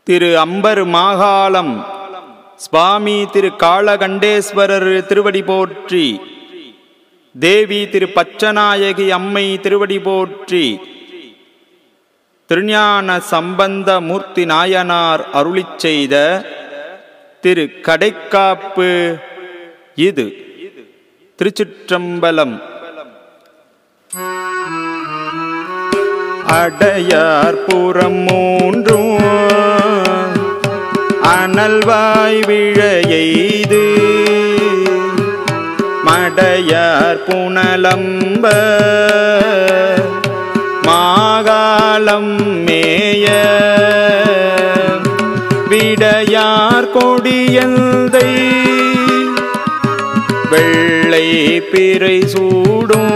திரு amber Mahakalam சுவாமி திரு காளகண்டேஸ்வரர் திருவடி போற்றி தேவி திரு பச்சநாயகி அம்மை திருவடி போற்றி திருஞான சம்பந்த மூர்த்தி நாயனார் அருளிச் செய்த திரு கடைக்காப்பு இது திருச்சிற்றம்பலம் அடையார் புறம் மூன்றும் அனல்வாய் விழ எய்து மடையார் புனலம்ப மாகாளம் மேய விடையார் கொடியந்தை வெள்ளை பிறை சூடும்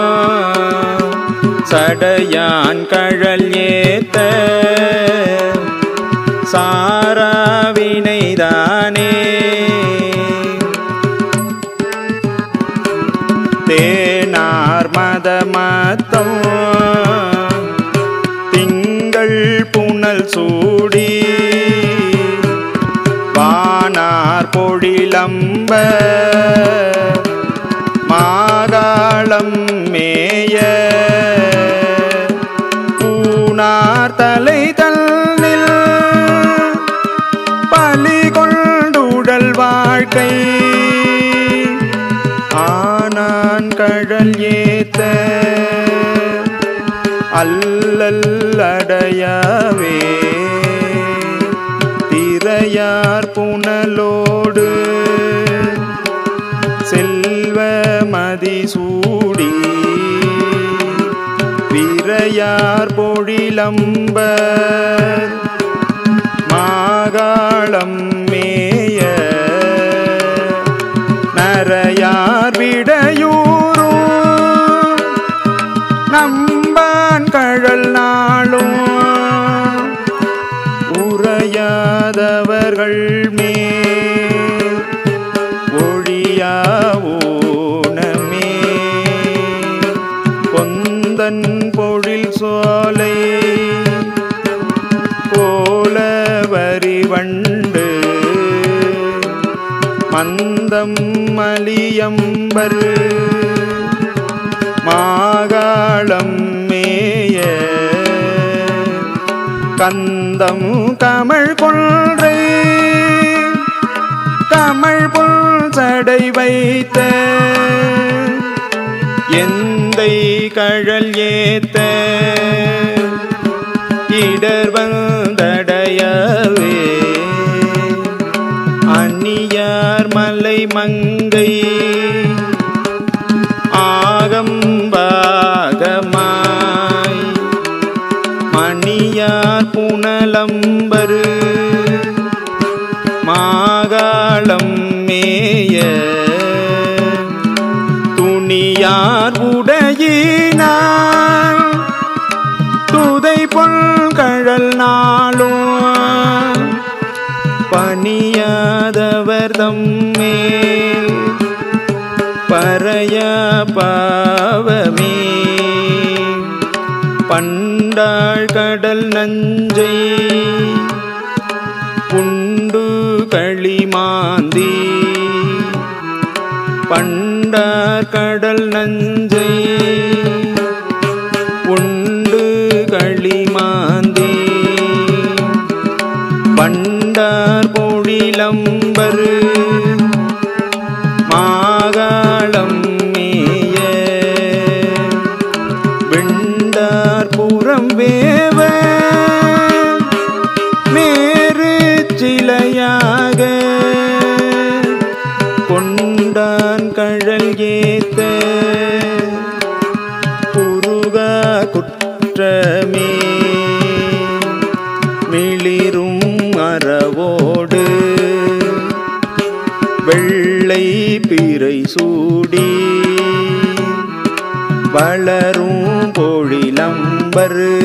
சடையான் கழல் ஏத்த சாராவினைதானே தேனார் மதமத்தம் திங்கள் புனல் சூடி வானார் பொழிலம்ப மாகாளம் மேய பூனார் தலை தன்னில் பலி கொண்டுடல் வாழ்க்கை ஆனான் கழல் ஏத்த அல்லல்லடையவே திரையார் புனலோடு செல்வ மதிசூடி விரையார் பொழிலம்ப மாகாளம் மேய நரையார் விடையூரும் நம்பான் கழல் நாளும் உரையாதவர்கள் மேல் ஒழியா ஊனமே கொந்தன் பொழில் சோலை போல வரிவண்டு மந்தம் மலியம்பர் மாகாளம் மேய கந்தம் கமழ் கொன்றை கமழ் புல் சடை வைத்த எந்தை கழல் ஏத்த இடர் வந்தடையவே அந்நியார் மலை மங்கை ஆகம்பாகமாய் மணியார் புனலம்பரு மாகாளம் மேய துணியார் உடையினார் துதை பொன் கழல் நாளும் பணியாதவர் தம்மேல் பறைய பாவமே பண்டாள் கடல் நஞ்சை புண்டு களிமாந்தி பண்டார் கடல் நஞ்சை உண்டு களிமாந்தி பண்டார் பொழிலம்பரு மாகாளம் மேய விண்டார் புறம் வேவ மேறு சிலையாக கொண்டான் கழல் ஏத்த குருகா குற்றமே மிளிரும் அறவோடு வெள்ளை பிறை சூடி வளரும் பொழிலம்பரு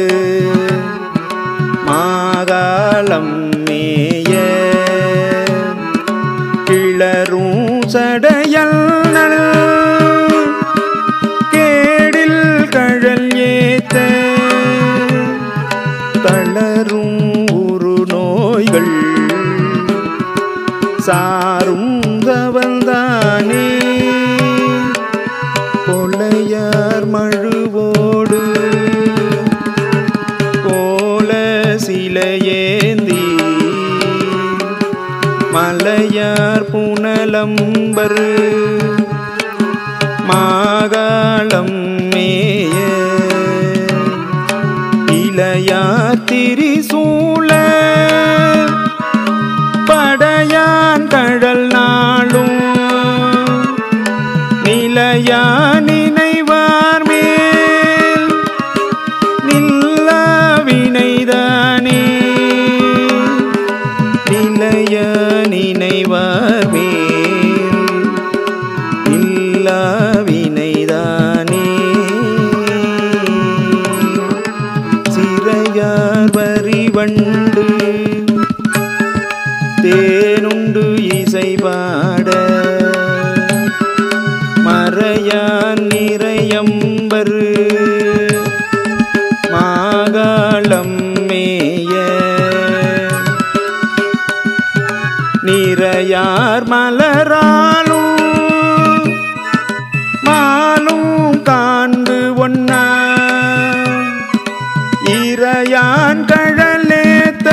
மாகாளம் மேய கிளரும் சடையல் கேடில் கழல் ஏத்த தளரும் உரு நோய் சாரும் தவந்தானே கொலையார் மழுவோடு கோல சிலையேந்தி மலையார் புனலம்பர் மாகாளம் மேய இளையார் திரிசூல படையான் கழல் நாளும் நிலையா நினைவார் மேல் நில்ல வினைதானே நிலைய நினைவார் மேல் இல்லா வினைதானே சிறையார் வரிவண்டு தேனுண்டு இசை பாட மறையான் நிறையம்பர் மாகாளம் மேய நிறையார் மலராலும் மாலும் காண்டு ஒன்னா இறையான் கழலேத்த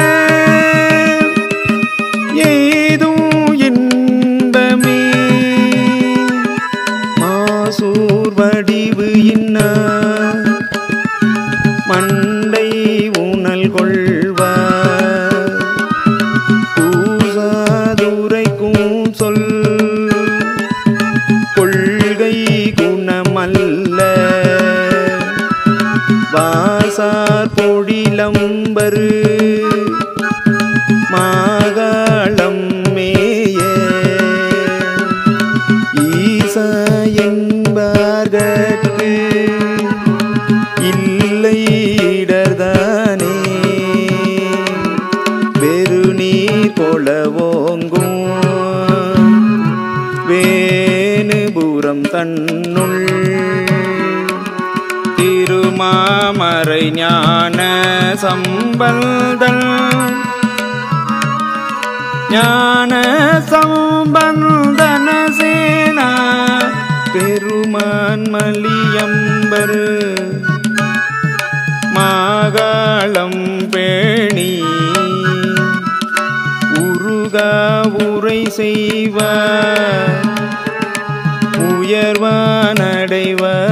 ஏதும் இன்பமே மாசூர் வடிவு இன்னா மண்டை உணல் கொள்வார் கூசாதுரைக்கும் சொல் கொள்கை குணமல்ல வாசார் பொழிலம்பரு மாகாளம் மேய ஈசா என்பார்கட்கு இல்லை இடர்தானே வெறுநீர் கொளவோங்கும் வேணுபுரம் தன்னுள் திருமாமறை ஞான சம்பந்தல் ஞான சம்பந்தன சேனா பெருமான் மலியம்பர் மாகாளம் பேணி உருகா உரை செய்வார் உயர்வானடைவாரே